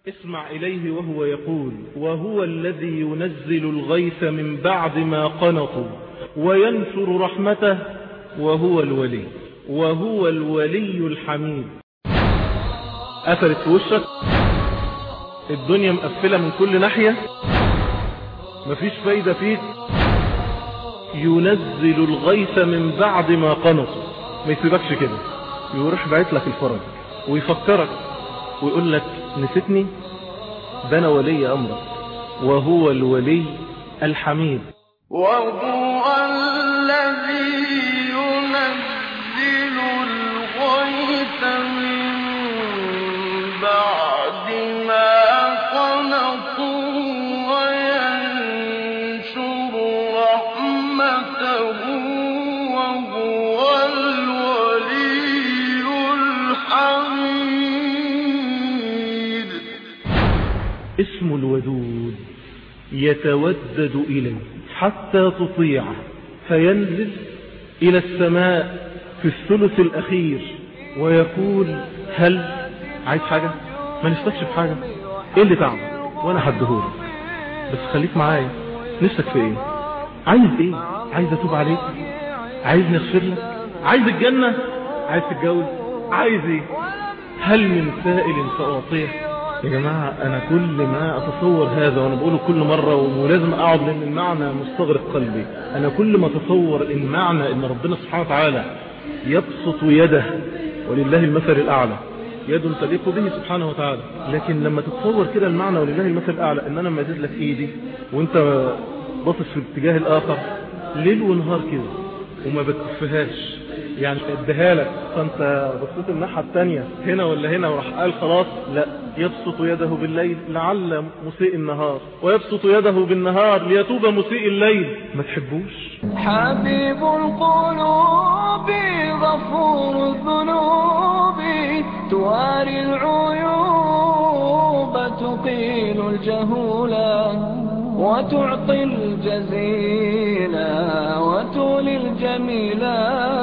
اسمع إليه وهو يقول وهو الذي ينزل الغيث من بعد ما قنطوا وينشر رحمته وهو الولي وهو الولي الحميد قفلت في وشك الدنيا مقفلة من كل ناحية مفيش فايدة فيك ينزل الغيث من بعد ما قنطوا ما يسيبكش كده يروح باعت لك الفرج ويفكرك ويقول لك نسيتني ده انا ولي امرك وهو الولي الحميد وهو الذي ينزل الغيث من بعد ما قنطوا وينشر رحمته وهو الولي الحميد اسم الودود يتودد إليه حتى تطيعه فينزل إلى السماء في الثلث الأخير ويقول هل عايز حاجة ما نستكشف حاجة ايه اللي تعمل وانا هديهولك بس خليك معايا نفسك في ايه عايز ايه عايز اتوب عليك عايز نغفر لك عايز الجنة عايز تتجوز عايز ايه هل من سائل فأعطيه يا جماعة أنا كل ما أتصور هذا وأنا بقوله كل مرة ولازم أقعد لأن المعنى مستغرق قلبي أنا كل ما أتصور المعنى إن ربنا سبحانه وتعالى يبسط يده ولله المثل الأعلى يد تليق به سبحانه وتعالى لكن لما تتصور كده المعنى ولله المثل الأعلى إن أنا مدد لك إيدي وأنت باصص في الاتجاه الآخر ليل ونهار كده وما بتكفهاش يعني اديها لك فانت بصيت الناحية التانية هنا ولا هنا وراح قال خلاص لا يبسط يده بالليل لعل مسيء النهار ويبسط يده بالنهار ليتوب مسيء الليل ما تحبوش حبيب القلوب غفور الذنوب تواري العيوب تقيل الجهولا وتعطي الجزيلا وتولي الجميلا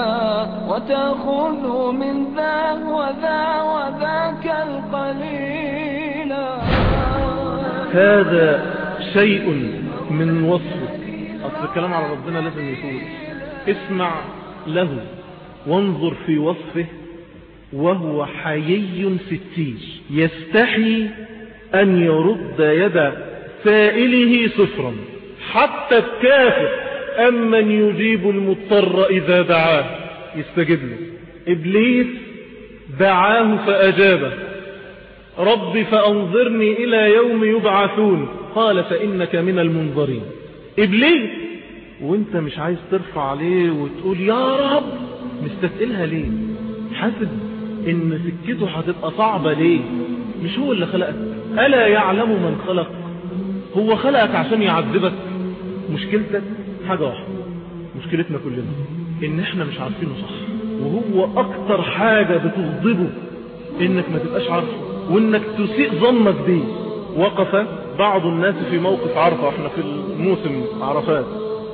وتأخذ من ذا وذا وذاك القليلا هذا شيء من وصفك أصل الكلام على ربنا لازم يكون اسمع له وانظر في وصفه وهو حيي ستير يستحي أن يرد يد سائله صفرا حتى الكافر أمن يجيب المضطر إذا دعاه يستجيب له إبليس دعاه فأجابه رب فأنظرني إلى يوم يبعثون قال فإنك من المنظرين إبليس وانت مش عايز ترفع عليه وتقول يا رب مستثقلها ليه حاسب ان سكته هتبقى صعبة ليه مش هو اللي خلقك ألا يعلم من خلق هو خلقك عشان يعذبك مشكلتك حاجة واحدة مشكلتنا كلنا ان احنا مش عارفينه صح وهو اكتر حاجة بتغضبه انك ما تبقاش عارفه وانك تسيء ظنك بيه وقف بعض الناس في موقف عرفة احنا في الموسم عرفات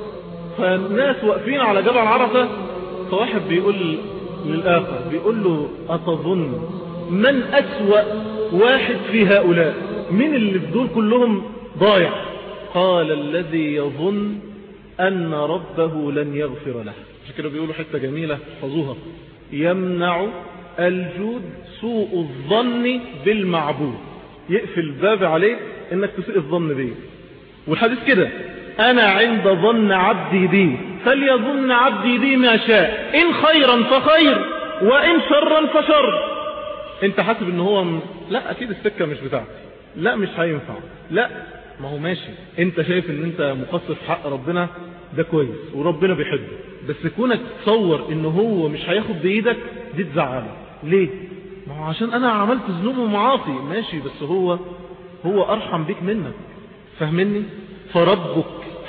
فالناس واقفين على جبل عرفة فواحد بيقول للآخر بيقول له أتظن من أسوأ واحد في هؤلاء من اللي في دول كلهم ضايع قال الذي يظن أن ربه لن يغفر له عشان كده بيقولوا حتة جميلة حفظوها يمنع الجود سوء الظن بالمعبود يقفل الباب عليك انك تسيء الظن بيه والحديث كده انا عند ظن عبدي بي فليظن عبدي بي ما شاء ان خيرا فخير وان شرا فشر انت حاسب ان هو م... لا اكيد السكة مش بتاعتي لا مش هينفع لا ما هو ماشي انت شايف ان انت مقصر في حق ربنا ده كويس وربنا بيحبه بس كونك تصور ان هو مش هياخد بايدك دي تزعله ليه ما هو عشان انا عملت ذنوب ومعاصي ماشي بس هو هو ارحم بيك منك فاهمني فربك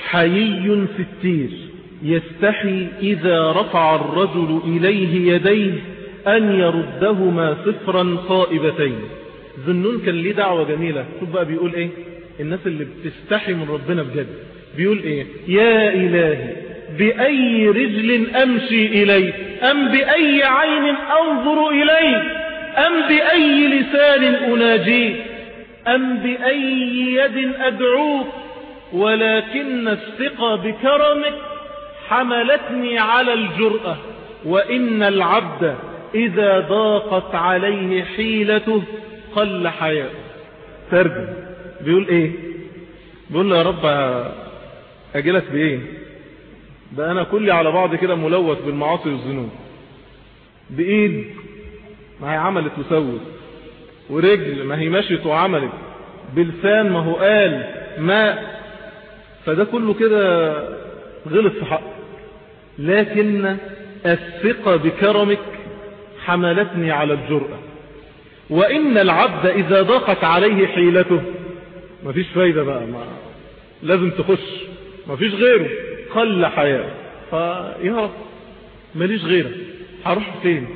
حيي ستير يستحي اذا رفع الرجل اليه يديه ان يردهما صفرا خائبتين ذنون كان ليه دعوة جميلة شوف بقى بيقول ايه الناس اللي بتستحي من ربنا بجد بيقول ايه يا الهي بأي رجل أمشي إليه أم بأي عين أنظر إليه أم بأي لسان أناجيه أم بأي يد أدعوك ولكن الثقة بكرمك حملتني على الجرأة وإن العبد إذا ضاقت عليه حيلته قل حياء ترجم بيقول ايه بيقول له يا رب اجلك بايه ده انا كلي على بعض كده ملوث بالمعاصي والذنوب بايد ما هي عملت وسوت ورجل ما هي مشيت وعملت بلسان ما هو قال ماء فده كله كده غلط في حق لكن الثقة بكرمك حملتني على الجرأة وإن العبد إذا ضاقت عليه حيلته مفيش فايدة بقى ما لازم تخش مفيش غيره قل حياة فيا رب ماليش غيرك هروح فين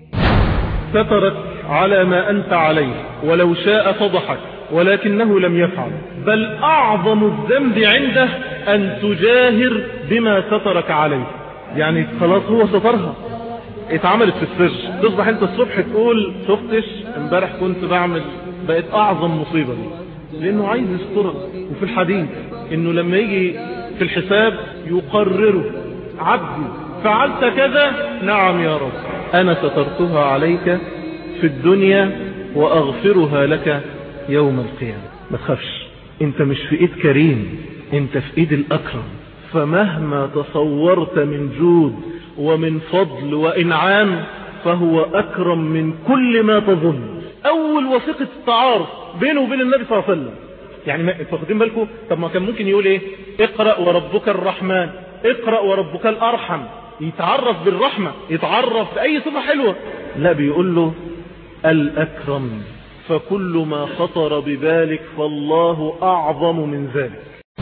سترك على ما أنت عليه ولو شاء فضحك ولكنه لم يفعل بل أعظم الذنب عنده أن تجاهر بما سترك عليه يعني خلاص هو سترها اتعملت في السر تصبح انت الصبح تقول شفتش امبارح كنت بعمل بقت اعظم مصيبة دي لانه عايز يسترها وفي الحديث انه لما يجي في الحساب يقرره عبدي فعلت كذا نعم يا رب انا سترتها عليك في الدنيا واغفرها لك يوم القيامة ما تخافش انت مش في ايد كريم انت في ايد الاكرم فمهما تصورت من جود ومن فضل وإنعام فهو أكرم من كل ما تظن أول وثيقة التعارف بينه وبين النبي صلى الله عليه وسلم يعني ما واخدين بالكم طب ما كان ممكن يقول ايه اقرأ وربك الرحمن اقرأ وربك الأرحم يتعرف بالرحمة يتعرف بأي صفة حلوة لا بيقول له الأكرم فكل ما خطر ببالك فالله أعظم من ذلك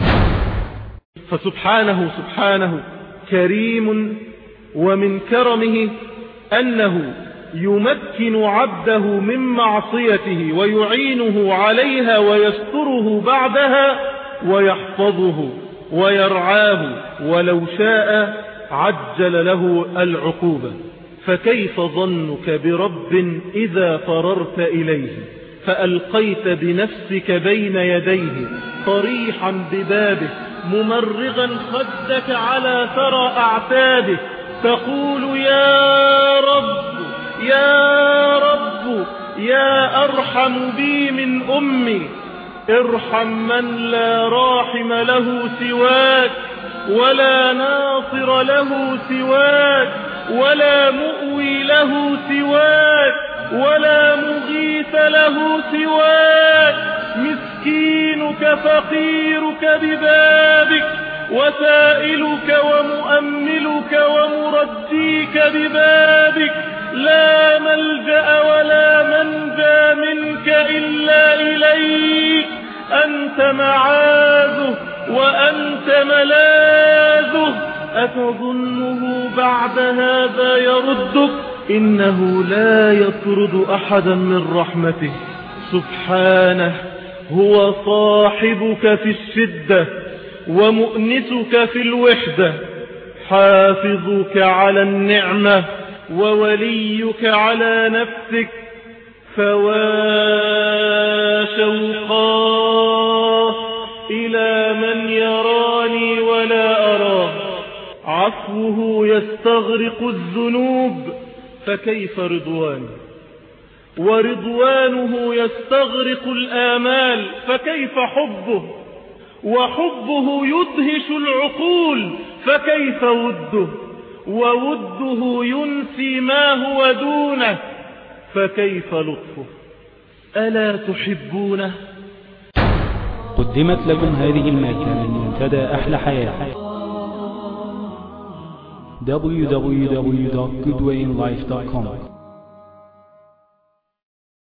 فسبحانه سبحانه كريم ومن كرمه أنه يمكن عبده من معصيته ويعينه عليها ويستره بعدها ويحفظه ويرعاه ولو شاء عجل له العقوبة فكيف ظنك برب إذا فررت إليه فألقيت بنفسك بين يديه طريحا ببابه ممرغا خدك على ثرى أعتابه تقول يا رب يا رب يا أرحم بي من أمي ارحم من لا راحم له سواك ولا ناصر له سواك ولا مؤوي له سواك ولا مغيث له سواك مسكينك فقيرك ببابك وسائلك ومؤملك ومرجيك ببابك لا ملجأ ولا منجى منك إلا إليك أنت معاذه وأنت ملاذه أتظنه بعد هذا يردك إنه لا يطرد أحدا من رحمته سبحانه هو صاحبك في الشدة ومؤنسك في الوحدة حافظك على النعمة ووليك على نفسك فوا شوقاه إلى من يراني ولا أراه عفوه يستغرق الذنوب فكيف رضوانه ورضوانه يستغرق الآمال فكيف حبه وحبه يدهش العقول فكيف وده ووده ينسي ما هو دونه فكيف لطفه ألا تحبونه قدمت لكم هذه المادة من منتدى أحلى حياة www.goodwayinlife.com